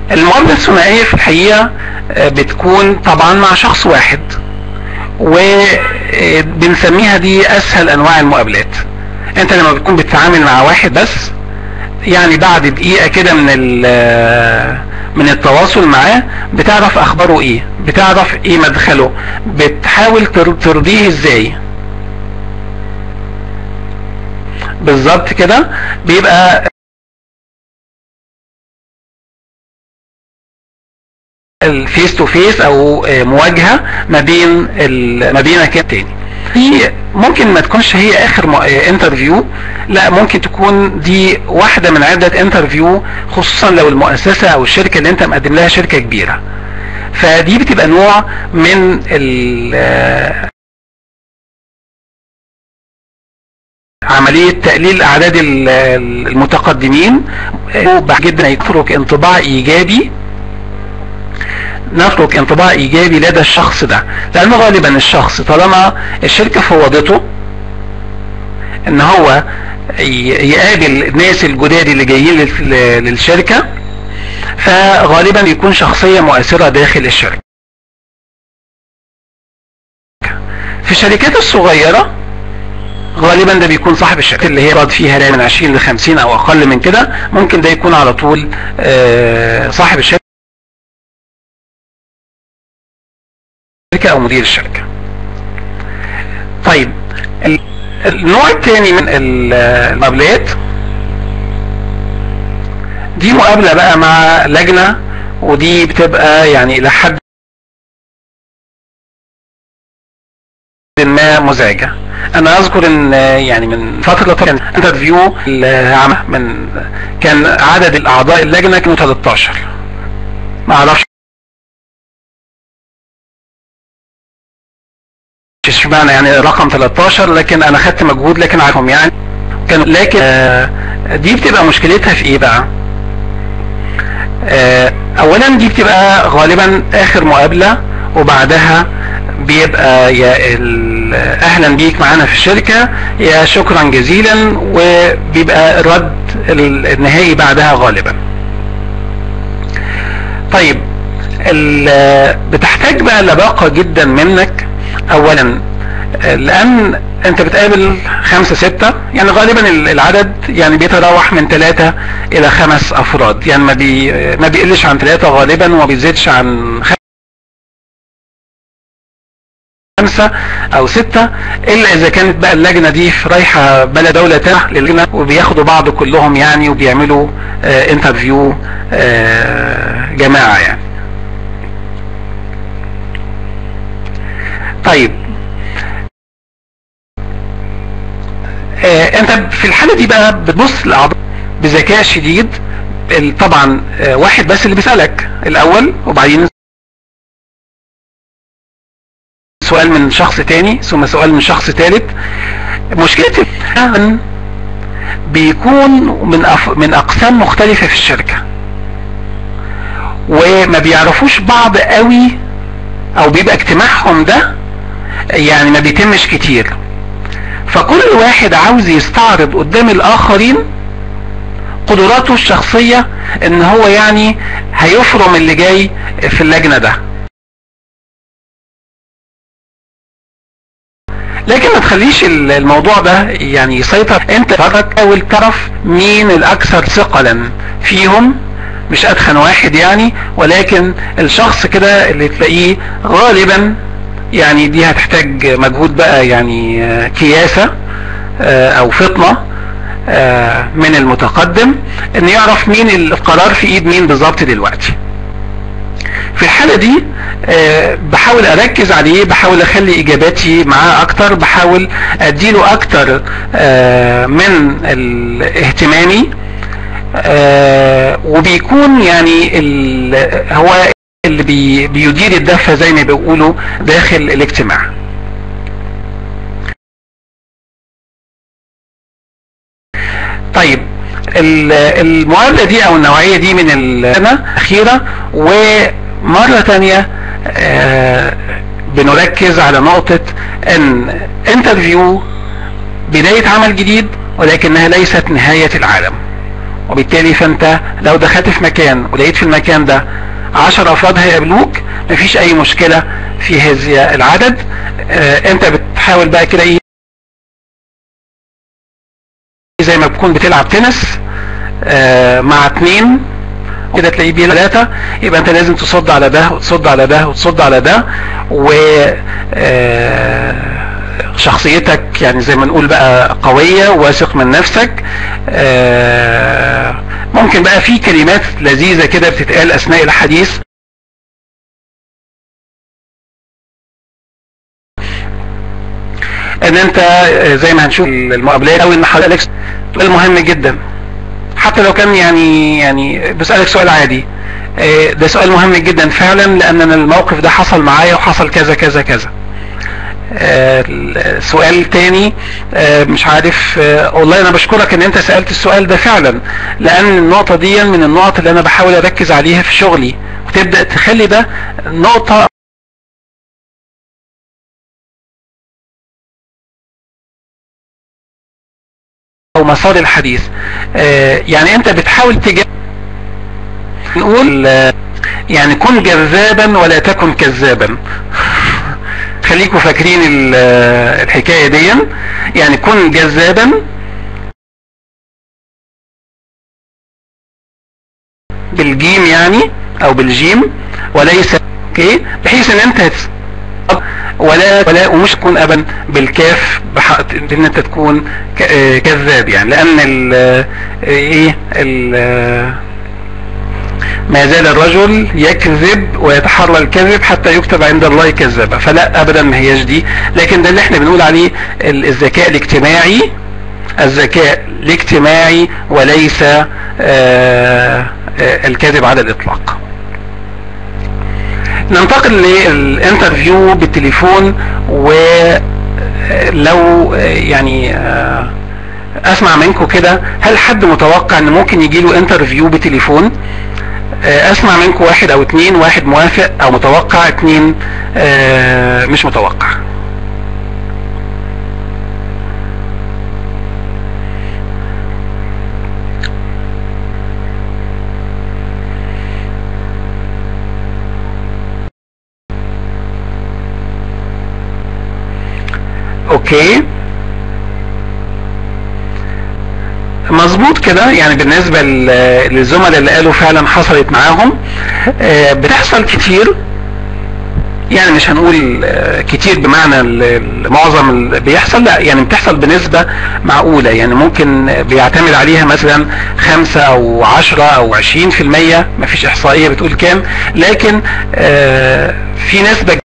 المقابلة الثنائية في الحقيقة بتكون طبعا مع شخص واحد وبنسميها دي اسهل انواع المقابلات انت لما بتكون بتتعامل مع واحد بس يعني بعد دقيقة كده من من التواصل معاه بتعرف اخباره ايه بتعرف ايه مدخله بتحاول ترضيه ازاي بالظبط كده بيبقى الفيس تو فيس او مواجهة ما بين ما بينك تاني في ممكن ما تكونش هي اخر انترفيو لا ممكن تكون دي واحدة من عدة انترفيو خصوصا لو المؤسسة او الشركة اللي انت مقدم لها شركة كبيرة فدي بتبقى نوع من عملية تقليل اعداد المتقدمين جدا يترك انطباع ايجابي نترك انطباع ايجابي لدى الشخص ده لان غالبا الشخص طالما الشركة فوضته ان هو يقابل الناس الجداد اللي جايين للشركة فغالبا بيكون شخصية مؤثرة داخل الشركة في الشركات الصغيرة غالبا ده بيكون صاحب الشركة اللي هي راد فيها من 20 ل 50 او اقل من كده ممكن ده يكون على طول صاحب الشركة او مدير الشركة طيب النوع الثاني من المقابلات دي مقابلة بقى مع لجنة ودي بتبقى يعني الى حد ما مزعجة انا اذكر ان يعني من فترة كان انترفيو العامة من كان عدد الاعضاء اللجنة كانوا 13 ما اعرفش اشمعنى يعني رقم 13 لكن انا خدت مجهود لكن عارفهم يعني كان لكن آه دي بتبقى مشكلتها في ايه بقى آه اولا دي بتبقى غالبا اخر مقابلة وبعدها بيبقى يا اهلا بيك معانا في الشركة يا شكرا جزيلا وبيبقى الرد النهائي بعدها غالبا طيب بتحتاج بقى لباقة جدا منك اولا لان انت بتقابل خمسة ستة يعني غالبا العدد يعني بيتراوح من ثلاثة الى خمس افراد يعني ما, بي ما بيقلش عن ثلاثة غالبا وما بيزيدش عن خمسة او ستة الا اذا كانت بقى اللجنة دي رايحة بلد دولة تانية للجنة وبياخدوا بعض كلهم يعني وبيعملوا اه انترفيو اه جماعة يعني طيب آه انت في الحالة دي بقى بتبص للاعضاء بذكاء شديد طبعا آه واحد بس اللي بيسألك الاول وبعدين سؤال من شخص تاني ثم سؤال من شخص ثالث مشكلة بيكون من أف... من اقسام مختلفة في الشركة وما بيعرفوش بعض قوي او بيبقى اجتماعهم ده يعني ما بيتمش كتير فكل واحد عاوز يستعرض قدام الاخرين قدراته الشخصية ان هو يعني هيفرم اللي جاي في اللجنة ده لكن ما تخليش الموضوع ده يعني يسيطر انت تحاول تعرف مين الاكثر ثقلا فيهم مش ادخن واحد يعني ولكن الشخص كده اللي تلاقيه غالبا يعني دي هتحتاج مجهود بقى يعني كياسة او فطنة من المتقدم ان يعرف مين القرار في ايد مين بالظبط دلوقتي في الحالة دي بحاول اركز عليه بحاول اخلي اجاباتي معاه اكتر بحاول اديله اكتر من اهتمامي وبيكون يعني هو اللي بي بيدير الدفة زي ما بيقولوا داخل الاجتماع طيب المقابلة دي او النوعية دي من السنة الاخيرة ومرة تانية بنركز على نقطة ان انترفيو بداية عمل جديد ولكنها ليست نهاية العالم وبالتالي فانت لو دخلت في مكان ولقيت في المكان ده عشر افراد هيقابلوك مفيش اي مشكلة في هذا العدد اه انت بتحاول بقى كده ايه زي ما بتكون بتلعب تنس اه مع اتنين كده تلاقيه بيه ثلاثة يبقى انت لازم تصد على ده وتصد على ده وتصد على ده و اه شخصيتك يعني زي ما نقول بقى قوية واثق من نفسك ممكن بقى في كلمات لذيذة كده بتتقال اثناء الحديث ان انت زي ما هنشوف المقابلات او ان حضرتك سؤال مهم جدا حتى لو كان يعني يعني بسألك سؤال عادي ده سؤال مهم جدا فعلا لان انا الموقف ده حصل معايا وحصل كذا كذا كذا آه سؤال تاني آه مش عارف آه والله انا بشكرك ان انت سألت السؤال ده فعلا لان النقطة دي من النقط اللي انا بحاول اركز عليها في شغلي وتبدأ تخلي ده نقطة او مسار الحديث يعني انت بتحاول تجاوب نقول يعني كن جذابا ولا تكن كذابا خليكم فاكرين الحكاية دي يعني كن جذابا بالجيم يعني او بالجيم وليس اوكي بحيث ان انت ولا ولا ومش تكون ابدا بالكاف ان انت تكون كذاب يعني لان ال ايه ال ما زال الرجل يكذب ويتحرى الكذب حتى يكتب عند الله كذابا فلا ابدا ما هياش دي لكن ده اللي احنا بنقول عليه الذكاء الاجتماعي الذكاء الاجتماعي وليس آآ آآ الكذب على الاطلاق ننتقل للانترفيو بالتليفون ولو يعني اسمع منكم كده هل حد متوقع ان ممكن يجي له انترفيو بتليفون اسمع منكم واحد او اتنين واحد موافق او متوقع اتنين مش متوقع اوكي مظبوط كده يعني بالنسبة للزملاء اللي قالوا فعلا حصلت معاهم بتحصل كتير يعني مش هنقول كتير بمعنى معظم اللي بيحصل لا يعني بتحصل بنسبة معقولة يعني ممكن بيعتمد عليها مثلا خمسة او عشرة او عشرين في المية مفيش احصائية بتقول كام لكن في نسبة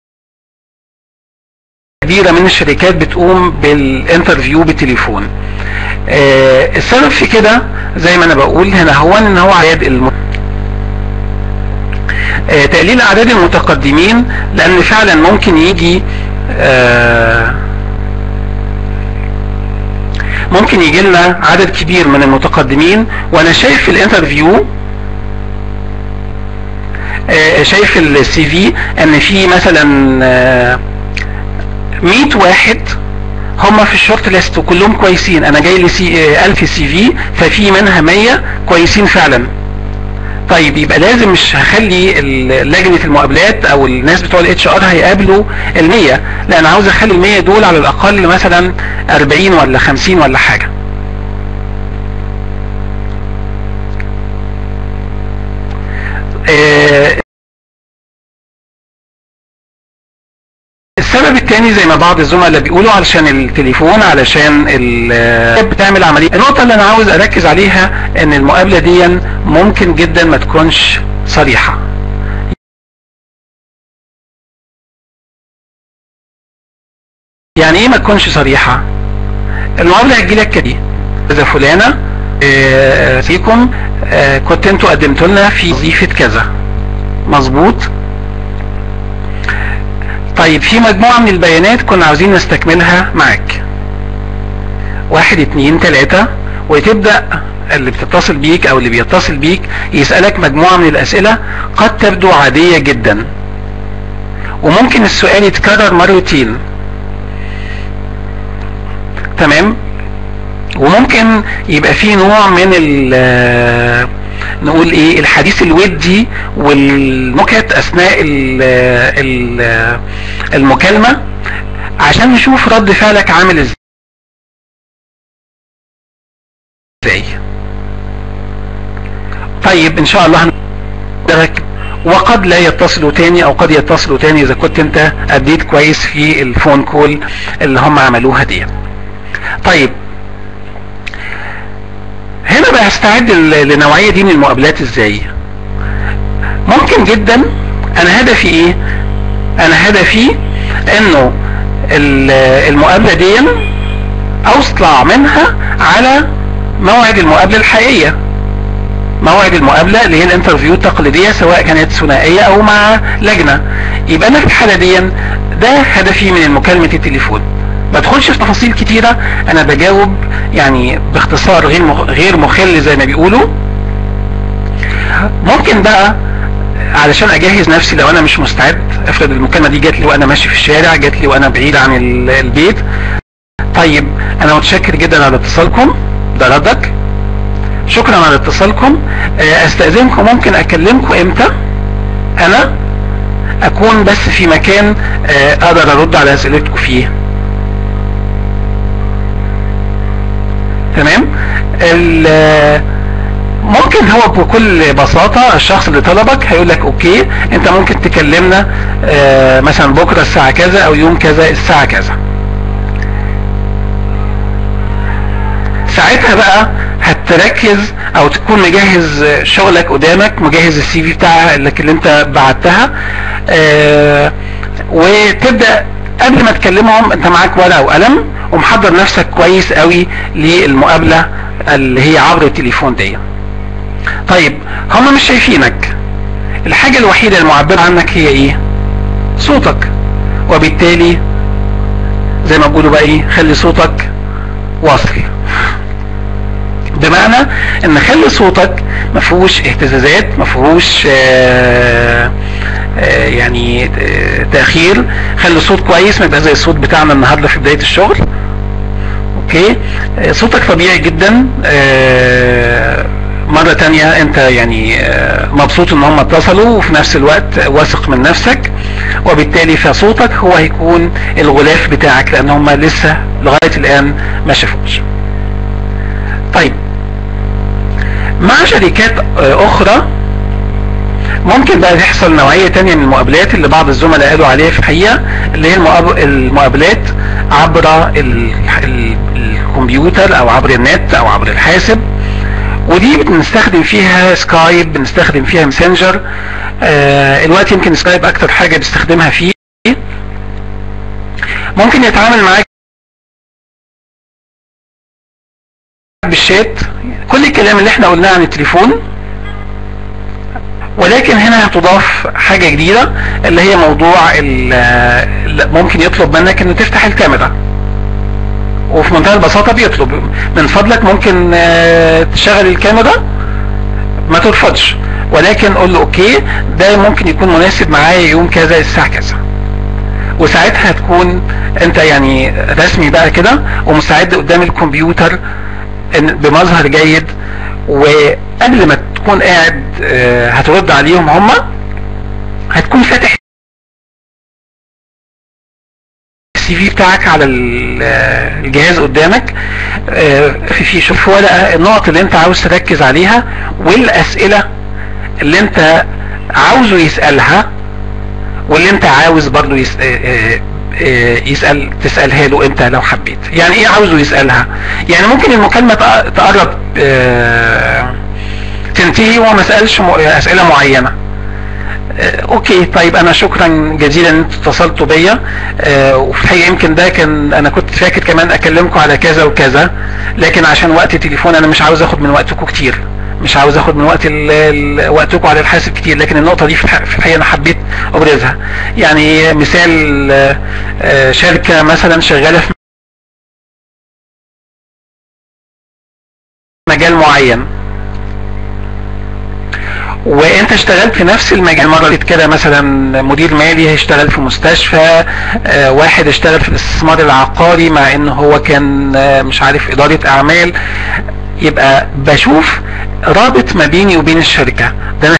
كبيرة من الشركات بتقوم بالانترفيو بالتليفون آه السبب في كده زي ما انا بقول هنا هو ان هو عدد الم... آه تقليل اعداد المتقدمين لان فعلا ممكن يجي آه ممكن يجي لنا عدد كبير من المتقدمين وانا شايف في الانترفيو شايف السي في ان في مثلا 100 واحد هم في الشورت ليست وكلهم كويسين انا جاي لي سي 1000 سي في ففي منها 100 كويسين فعلا طيب يبقى لازم مش هخلي لجنة المقابلات او الناس بتوع الاتش ار هيقابلوا ال 100 لا انا عاوز اخلي ال 100 دول على الاقل مثلا 40 ولا 50 ولا حاجة السبب الثاني زي ما بعض الزملاء بيقولوا علشان التليفون علشان بتعمل عملية النقطة اللي انا عاوز اركز عليها ان المقابلة دي ممكن جدا ما تكونش صريحة يعني ايه ما تكونش صريحة المقابلة هتجيلك كده اذا فلانة اه فيكم اه كنت انتوا قدمتوا لنا في وظيفة كذا مظبوط طيب في مجموعة من البيانات كنا عاوزين نستكملها معاك واحد اتنين تلاتة وتبدأ اللي بتتصل بيك او اللي بيتصل بيك يسألك مجموعة من الاسئلة قد تبدو عادية جدا وممكن السؤال يتكرر مرتين تمام وممكن يبقى فيه نوع من ال نقول ايه الحديث الودي والنكت اثناء ال ال المكالمة عشان نشوف رد فعلك عامل ازاي طيب ان شاء الله هنركب وقد لا يتصلوا تاني او قد يتصلوا تاني اذا كنت انت اديت كويس في الفون كول اللي هم عملوها دي طيب هنا بقى هستعد للنوعية دي من المقابلات ازاي ممكن جدا انا هدفي ايه انا هدفي انه المقابلة دي اطلع منها على موعد المقابلة الحقيقية موعد المقابلة اللي هي الانترفيو التقليدية سواء كانت ثنائية او مع لجنة يبقى انا في الحالة دي ده هدفي من مكالمة التليفون ما ادخلش في تفاصيل كتيرة انا بجاوب يعني باختصار غير غير مخل زي ما بيقولوا ممكن بقى علشان اجهز نفسي لو انا مش مستعد افرض المكالمة دي جات لي وانا ماشي في الشارع جات لي وانا بعيد عن البيت طيب انا متشكر جدا على اتصالكم ده ردك شكرا على اتصالكم استاذنكم ممكن اكلمكم امتى انا اكون بس في مكان اقدر ارد على اسئلتكم فيه تمام ممكن هو بكل بساطة الشخص اللي طلبك هيقول لك اوكي انت ممكن تكلمنا مثلا بكرة الساعة كذا او يوم كذا الساعة كذا ساعتها بقى هتركز او تكون مجهز شغلك قدامك مجهز السي في بتاعك اللي انت بعتها اه وتبدأ قبل ما تكلمهم انت معاك ورقة وقلم ومحضر نفسك كويس قوي للمقابلة اللي هي عبر التليفون دي طيب هم مش شايفينك الحاجة الوحيدة المعبرة عنك هي ايه صوتك وبالتالي زي ما بيقولوا بقى ايه خلي صوتك واصل بمعنى ان خلي صوتك ما فيهوش اهتزازات ما فيهوش يعني تأخير خلي صوت كويس ما يبقى زي الصوت بتاعنا النهاردة في بداية الشغل اوكي صوتك طبيعي جدا مرة تانية انت يعني مبسوط ان هم اتصلوا وفي نفس الوقت واثق من نفسك وبالتالي فصوتك هو هيكون الغلاف بتاعك لان هم لسه لغاية الان ما شافوش طيب مع شركات اخرى ممكن بقى تحصل نوعية تانية من المقابلات اللي بعض الزملاء قالوا عليها في الحقيقة اللي هي المقابلات عبر ال ال الكمبيوتر او عبر النت او عبر الحاسب ودي بنستخدم فيها سكايب بنستخدم فيها ماسنجر آه الوقت يمكن سكايب اكتر حاجة بنستخدمها فيه ممكن يتعامل معاك بالشات كل الكلام اللي احنا قلناه عن التليفون ولكن هنا هتضاف حاجة جديدة اللي هي موضوع ممكن يطلب منك ان تفتح الكاميرا وفي منتهى البساطة بيطلب من فضلك ممكن تشغل الكاميرا ما ترفضش ولكن قول له اوكي ده ممكن يكون مناسب معايا يوم كذا الساعة كذا وساعتها هتكون انت يعني رسمي بقى كده ومستعد قدام الكمبيوتر بمظهر جيد وقبل ما تكون قاعد هترد عليهم هما هتكون فاتح السي في بتاعك على الجهاز قدامك في في شوف ورقه النقط اللي انت عاوز تركز عليها والاسئله اللي انت عاوزه يسالها واللي انت عاوز برضو يسأل تسألها له انت لو حبيت يعني ايه عاوزه يسألها يعني ممكن المكالمة تقرب تنتهي وما سألش اسئلة معينة اوكي طيب انا شكرا جزيلا ان انتوا اتصلتوا بيا وفي الحقيقه يمكن ده كان انا كنت فاكر كمان اكلمكم على كذا وكذا لكن عشان وقت التليفون انا مش عاوز اخد من وقتكم كتير مش عاوز اخد من وقت وقتكم على الحاسب كتير لكن النقطة دي في الحقيقة انا حبيت ابرزها يعني مثال شركة مثلا شغالة في مجال معين وانت اشتغلت في نفس المجال مرة كده مثلا مدير مالي هيشتغل في مستشفى اه واحد اشتغل في الاستثمار العقاري مع ان هو كان اه مش عارف ادارة اعمال يبقى بشوف رابط ما بيني وبين الشركة ده